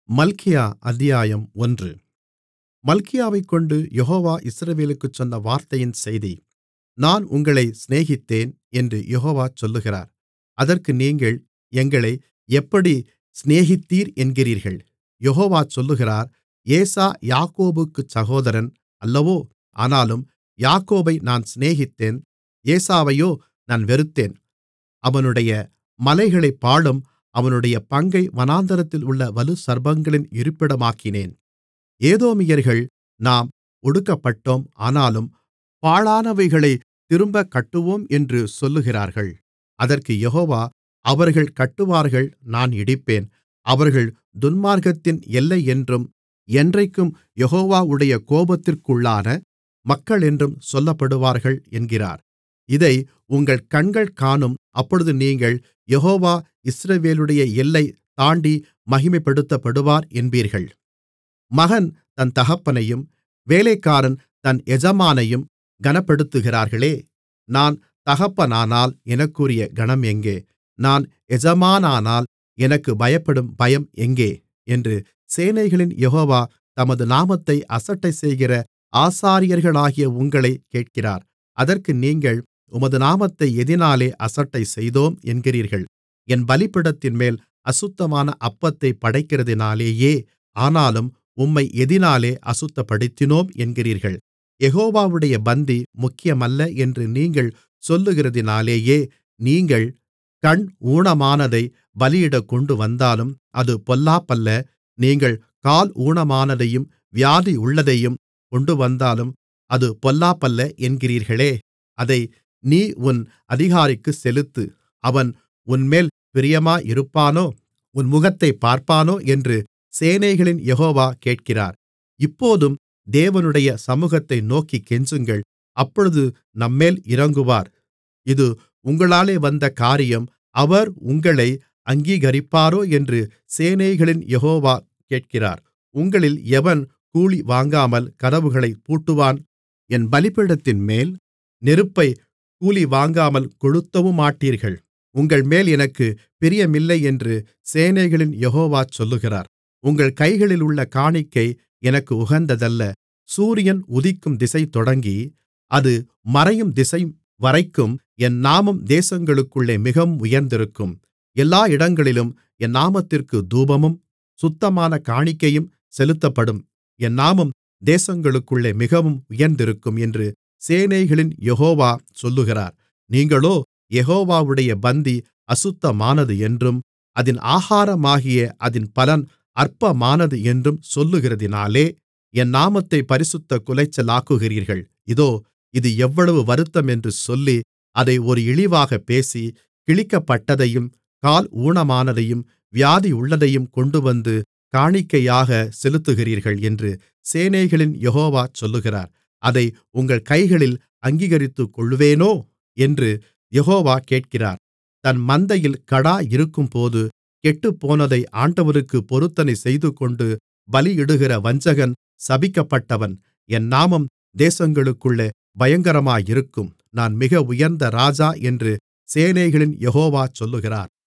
மல்கியா அத்தியாயம் ஒன்று மல்கியாவைக்கொண்டு யெகோவா இஸ்ரவேலுக்குச் சொன்ன வார்த்தையின் செய்தி நான் உங்களைச் சிநேகித்தேன் என்று யெகோவா சொல்லுகிறார் அதற்கு நீங்கள் எங்களை எப்படிச் சிநேகித்தீர் என்கிறீர்கள் யெகோவா சொல்லுகிறார் ஏசா யாக்கோபுக்குச் சகோதரன் அல்லவோ ஆனாலும் யாக்கோபை நான் சிநேகித்தேன் ஏசாவையோ நான் வெறுத்தேன் அவனுடைய மலைகளைப் பாழும் அவனுடைய பங்கை வனாந்திரத்தில் உள்ள வலுசர்ப்பங்களின் இருப்பிடமாக்கினேன் ஏதோமியர்கள் நாம் ஒடுக்கப்பட்டோம் ஆனாலும் பாழானவைகளைத் திரும்பக் கட்டுவோம் என்று சொல்லுகிறார்கள் அதற்கு யெகோவா அவர்கள் கட்டுவார்கள் நான் இடிப்பேன் அவர்கள் துன்மார்க்கத்தின் எல்லையென்றும் என்றைக்கும் யெகோவாவுடைய கோபத்திற்குள்ளான மக்களென்றும் சொல்லப்படுவார்கள் என்கிறார் இதை உங்கள் கண்கள் காணும் அப்பொழுது நீங்கள் யெகோவா இஸ்ரவேலுடைய எல்லை தாண்டி மகிமைப்படுத்தப்படுவார் என்பீர்கள் மகன் தன் தகப்பனையும் வேலைக்காரன் தன் எஜமானையும் கனப்படுத்துகிறார்களே நான் தகப்பனானால் எனக்குரிய கனம் எங்கே நான் எஜமானானால் எனக்குப் பயப்படும் பயம் எங்கே என்று சேனைகளின் யெகோவா தமது நாமத்தை அசட்டைசெய்கிற ஆசாரியர்களாகிய உங்களைக் கேட்கிறார் அதற்கு நீங்கள் உமது நாமத்தை எதினாலே அசட்டைசெய்தோம் என்கிறீர்கள் என் பலிபீடத்தின்மேல் அசுத்தமான அப்பத்தைப் படைக்கிறதினாலேயே ஆனாலும் உம்மை எதினாலே அசுத்தப்படுத்தினோம் என்கிறீர்கள் யெகோவாவுடைய பந்தி முக்கியமல்ல என்று நீங்கள் சொல்லுகிறதினாலேயே நீங்கள் கண் ஊனமானதைப் பலியிடக் கொண்டுவந்தாலும் அது பொல்லாப்பல்ல நீங்கள் கால் ஊனமானதையும் வியாதியுள்ளதையும் கொண்டுவந்தாலும் அது பொல்லாப்பல்ல என்கிறீர்களே அதை நீ உன் அதிகாரிக்குச் செலுத்து அவன் உன்மேல் பிரியமாயிருப்பானோ உன் முகத்தைப் பார்ப்பானோ என்று சேனைகளின் யெகோவா கேட்கிறார் இப்போதும் தேவனுடைய சமுகத்தை நோக்கிக் கெஞ்சுங்கள் அப்பொழுது நம்மேல் இரங்குவார் இது உங்களாலே வந்த காரியம் அவர் உங்களை அங்கீகரிப்பாரோ என்று சேனைகளின் யெகோவா கேட்கிறார் உங்களில் எவன் கூலி வாங்காமல் கதவுகளைப் பூட்டுவான் என் பலிபீடத்தின்மேல் நெருப்பைக் கூலி வாங்காமல் கொளுத்தவுமாட்டீர்கள் உங்கள்மேல் எனக்குப் பிரியமில்லை என்று சேனைகளின் யெகோவா சொல்லுகிறார் உங்கள் கைகளிலுள்ள காணிக்கை எனக்கு உகந்ததல்ல சூரியன் உதிக்கும் திசை தொடங்கி அது மறையும் திசைவரைக்கும் என் நாமம் தேசங்களுக்குள்ளே மிகவும் உயர்ந்திருக்கும் எல்லா இடங்களிலும் என் நாமத்திற்கு தூபமும் சுத்தமான காணிக்கையும் செலுத்தப்படும் என் நாமம் தேசங்களுக்குள்ளே மிகவும் உயர்ந்திருக்கும் என்று சேனைகளின் யெகோவா சொல்லுகிறார் நீங்களோ யெகோவாவுடைய பந்தி அசுத்தமானது என்றும் அதின் ஆகாரமாகிய அதின் பலன் அற்பமானது என்றும் சொல்லுகிறதினாலே என் நாமத்தைப் பரிசுத்தக் குலைச்சலாக்குகிறீர்கள் இதோ இது எவ்வளவு வருத்தம் என்று சொல்லி அதை ஒரு இழிவாகப் பேசி கிழிக்கப்பட்டதையும் கால் ஊனமானதையும் வியாதியுள்ளதையும் கொண்டுவந்து காணிக்கையாகச் செலுத்துகிறீர்கள் என்று சேனைகளின் யெகோவா சொல்லுகிறார் அதை உங்கள் கைகளில் அங்கீகரித்துக்கொள்ளுவேனோ என்று யெகோவா கேட்கிறார் தன் மந்தையில் கடா இருக்கும்போது கெட்டுப்போனதை ஆண்டவருக்குப் பொருத்தனை செய்துகொண்டு பலியிடுகிற வஞ்சகன் சபிக்கப்பட்டவன் என் நாமம் தேசங்களுக்குள்ளே பயங்கரமாயிருக்கும் நான் மிக உயர்ந்த ராஜா என்று சேனைகளின் யெகோவா சொல்லுகிறார்